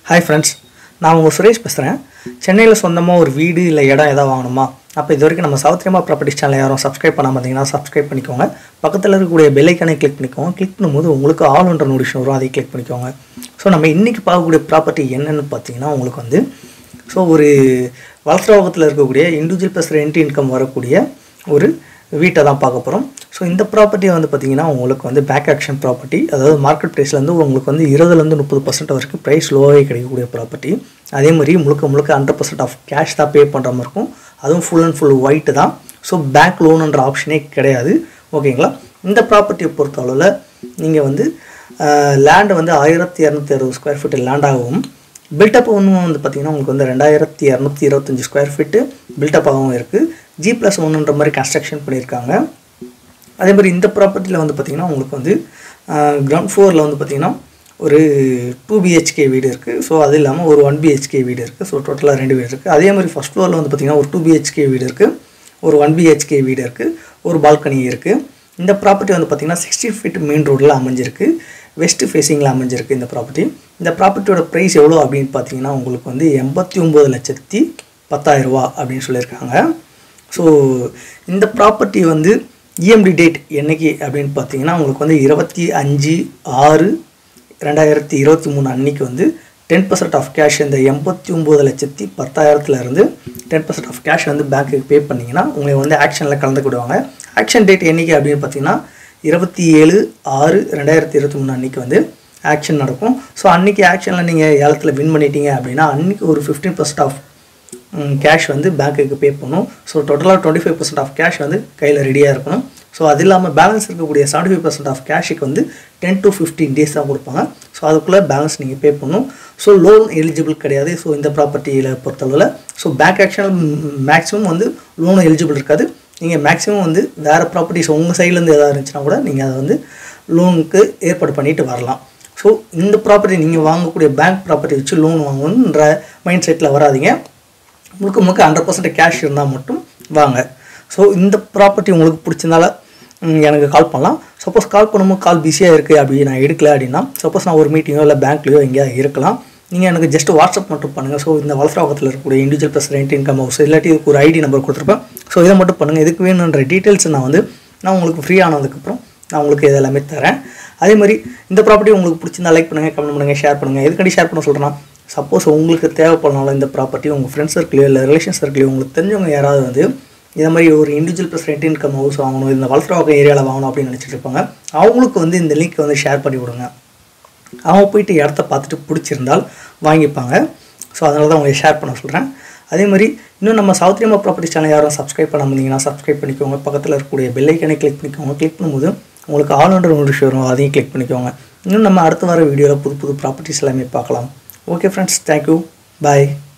hi friends நான் உங்கள் சுரேஷ் பேசுகிறேன் சென்னையில் சொந்தமாக ஒரு வீடு இல்லை இடம் எதாவது வாங்கணுமா அப்போ இது வரைக்கும் நம்ம சௌத்ரியமா ப்ராப்பர்ட்டிஸ் சேனல் யாரும் சப்ஸ்கிரைப் பண்ணாமல் இருந்தீங்கன்னா சப்ஸ்கிரைப் பண்ணிக்கோங்க பக்கத்தில் இருக்கக்கூடிய பெல்லைக்கானே கிளிக் பண்ணிக்கோங்க கிளிக் பண்ணும்போது உங்களுக்கு ஆல் ஒன்ற நோட்டிஷன் வரும் அதை கிளிக் பண்ணிக்கோங்க ஸோ நம்ம இன்றைக்கி பார்க்கக்கூடிய ப்ராப்பர்ட்டி என்னென்னு பார்த்தீங்கன்னா உங்களுக்கு வந்து ஸோ ஒரு வளர்த்துறவகத்தில் இருக்கக்கூடிய இண்டிவிஜுவல் ப்ளஸ் ரெண்ட் இன்கம் வரக்கூடிய ஒரு வீட்டை தான் பார்க்க போகிறோம் ஸோ இந்த ப்ராப்பர்ட்டி வந்து பார்த்தீங்கன்னா உங்களுக்கு வந்து பேக் ஆக்ஷன் ப்ராப்பர்ட்டி அதாவது மார்க்கெட் ப்ரைஸ்லேருந்து உங்களுக்கு வந்து இருபதுலேருந்து முப்பது பர்சன்ட் வரைக்கும் ப்ரைஸ் லோவாகவே கிடைக்கக்கூடிய ப்ராப்பர்ட்டி அதே மாதிரி முழுக்க முழுக்க ஹண்ட்ரட் பர்சன்ட் ஆஃப் கேஷ் தான் பே பண்ணுற மாதிரி இருக்கும் அதுவும் ஃபுல் அண்ட் ஃபுல் ஒயிட்டு தான் ஸோ பேங்க் லோனுன்ற ஆப்ஷனே கிடையாது ஓகேங்களா இந்த ப்ராப்பர்ட்டியை பொறுத்த அளவில் நீங்கள் வந்து லேண்டு வந்து ஆயிரத்தி இரநூத்தி அறுபது ஸ்கொயர் ஃபீட் லேண்டாகவும் பில்டப் ஒன்று வந்து பார்த்திங்கன்னா உங்களுக்கு வந்து ரெண்டாயிரத்தி இரநூத்தி இருபத்தஞ்சி ஸ்கொயர் ஃபீட்டு பில்டப்பாகவும் இருக்குது ஜி ப்ளஸ் ஒன்றுன்ற மாதிரி கன்ஸ்ட்ரக்ஷன் பண்ணியிருக்காங்க அதே மாதிரி இந்த ப்ராப்பர்ட்டியில் வந்து பார்த்திங்கன்னா உங்களுக்கு வந்து கிரவுண்ட் ஃப்ளோரில் வந்து பார்த்திங்கன்னா ஒரு டூ பிஹெச்கே வீடு இருக்குது ஸோ அது இல்லாமல் ஒரு ஒன் பிஹெச்கே வீடு இருக்குது ஸோ டோட்டலாக ரெண்டு வீடு இருக்குது அதே மாதிரி ஃபஸ்ட் ஃப்ளோரில் வந்து பார்த்திங்கன்னா ஒரு டூ பிஹெச்கே வீடு இருக்குது ஒரு ஒன் பிஹெச்கே வீடு இருக்குது ஒரு பால்கனி இருக்குது இந்த ப்ராப்பர்ட்டி வந்து பார்த்திங்கன்னா சிக்ஸ்டி ஃபீட் மெயின் ரோட்டில் அமைஞ்சிருக்கு வெஸ்ட் ஃபேஸிங்கில் அமைஞ்சிருக்கு இந்த ப்ராப்பர்ட்டி இந்த ப்ராப்பர்ட்டியோட ப்ரைஸ் எவ்வளோ அப்படின்னு பார்த்தீங்கன்னா உங்களுக்கு வந்து எண்பத்தி ஒம்பது லட்சத்தி பத்தாயிரரூபா அப்படின்னு சொல்லியிருக்காங்க ஸோ இந்த ப்ராப்பர்ட்டி வந்து இஎம்டி டேட் என்னைக்கு அப்படின்னு பார்த்தீங்கன்னா உங்களுக்கு வந்து இருபத்தி அஞ்சு ஆறு ரெண்டாயிரத்தி இருபத்தி மூணு அன்னைக்கு வந்து டென் பர்சன்ட் ஆஃப் கேஷ் இந்த எண்பத்தி ஒம்பது லட்சத்தி பத்தாயிரத்துலேருந்து டென் பர்சன்ட் ஆஃப் கேஷ் வந்து பேங்க்குக்கு பே பண்ணிங்கன்னா உங்களை வந்து ஆக்ஷனில் கலந்துக்கிடுவாங்க ஆக்ஷன் டேட் என்னைக்கு அப்படின்னு பார்த்தீங்கன்னா இருபத்தி ஏழு ஆறு ரெண்டாயிரத்தி இருபத்தி மூணு அன்றைக்கி வந்து ஆக்ஷன் நடக்கும் ஸோ அன்றைக்கி ஆக்ஷனில் நீங்கள் ஏலத்தில் வின் பண்ணிட்டீங்க அப்படின்னா அன்றைக்கி ஒரு ஃபிஃப்டீன் பர்சன்ட் ஆஃப் கேஷ் வந்து பேங்க்குக்கு பே பண்ணணும் ஸோ டோட்டலாக twenty five percent of cash வந்து கையில் ரெடியாக இருக்கணும் ஸோ அது இல்லாமல் பேலன்ஸ் இருக்கக்கூடிய செவன்ட்டி ஃபைவ் பர்சன்ட் ஆஃப் கேஷுக்கு வந்து டென் டு ஃபிஃப்டீன் டேஸ் தான் கொடுப்பாங்க ஸோ அதுக்குள்ளே பேலன்ஸ் நீங்கள் பே பண்ணணும் ஸோ லோன் எலிஜிபிள் கிடையாது ஸோ இந்த ப்ராப்பர்ட்டியில் பொறுத்தளவில் ஸோ பேங்க் ஆக்ஷன் மேக்ஸிமம் வந்து லோன் எலிஜிபிள் இருக்காது நீங்கள் மேக்ஸிமம் வந்து வேறு ப்ராப்பர்ட்டிஸ் உங்கள் சைட்லேருந்து எதாவது இருந்துச்சுன்னா கூட நீங்கள் அதை வந்து லோனுக்கு ஏற்பாடு பண்ணிட்டு வரலாம் ஸோ இந்த ப்ராப்பர்ட்டி நீங்கள் வாங்கக்கூடிய பேங்க் ப்ராப்பர்ட்டி வச்சு லோன் வாங்கணுன்ற மைண்ட் செட்டில் வராதிங்க முழுக்க முழுக்க ஹண்ட்ரட் பர்சன்ட் கேஷ் இருந்தால் மட்டும் வாங்க ஸோ இந்த ப்ராப்பர்ட்டி உங்களுக்கு பிடிச்சிருந்தால எனக்கு கால் பண்ணலாம் சப்போஸ் கால் பண்ணும்போது கால் பிஸியாக இருக்குது அப்படி நான் எடுக்கல அப்படின்னா சப்போஸ் நான் ஒரு மீட்டிங்கோ இல்லை பேங்க்லேயோ எங்கேயா இருக்கலாம் நீங்கள் எனக்கு ஜஸ்ட் வாட்ஸ்அப் மட்டும் பண்ணுங்கள் ஸோ இந்த வளசராகத்தில் இருக்கக்கூடிய individual plus rent income house இல்லாட்டி இதுக்கு ஒரு ஐடி நம்பர் கொடுத்துருப்பேன் ஸோ இதை மட்டும் பண்ணுங்கள் இதுக்கு வேணுன்ற டீட்டெயில்ஸ் நான் வந்து நான் உங்களுக்கு ஃப்ரீ ஆனதுக்கப்புறம் நான் உங்களுக்கு இது எல்லாமே தரேன் அதே மாதிரி இந்த ப்ராப்பர்ட்டி உங்களுக்கு பிடிச்சிருந்தா லைக் பண்ணுங்கள் கமெண்ட் பண்ணுங்கள் ஷேர் பண்ணுங்கள் எதுக்காண்டி ஷேர் பண்ண சொல்கிறேன்னா சப்போஸ் உங்களுக்கு தேவைப்படனாலும் இந்த ப்ராப்பர்ட்டி உங்கள் ஃப்ரெண்ட்ஸ் சர்க்கிளையோ இல்லை ரிலேஷன் சர்க்கிளையோ உங்களுக்கு தெரிஞ்சவங்க யாராவது வந்து இந்த மாதிரி ஒரு individual plus rent income house வாங்கணும் இந்த வளர்த்துறவங்க ஏரியாவில் வாங்கணும் அப்படின்னு நினச்சிட்டு இருப்பாங்க அவங்களுக்கு வந்து இந்த லிங்க் வந்து ஷேர் பண்ணி விடுங்க அவங்க போயிட்டு இடத்த பார்த்துட்டு பிடிச்சிருந்தால் வாங்கிப்பாங்க ஸோ அதனால தான் உங்களை ஷேர் பண்ண சொல்கிறேன் அதே மாதிரி இன்னும் நம்ம சௌத்ரியமா ப்ராப்பர்ட்டி சேனல் யாரும் சப்ஸ்கிரைப் பண்ண முடியுங்கன்னா சப்ஸ்கிரைப் பண்ணிக்கோங்க பக்கத்தில் இருக்கக்கூடிய பெல்லைக்கனை கிளிக் பண்ணிக்கோங்க கிளிக் பண்ணும்போது உங்களுக்கு ஆல் ஒன்ற நோட்டிஃபிகேஷன் வரும் அதையும் கிளிக் பண்ணிக்கோங்க இன்னும் நம்ம அடுத்த வர வீடியோவில் புது புது ப்ராப்பர்ட்டிஸ் எல்லாமே பார்க்கலாம் ஓகே ஃப்ரெண்ட்ஸ் தேங்க்யூ பாய்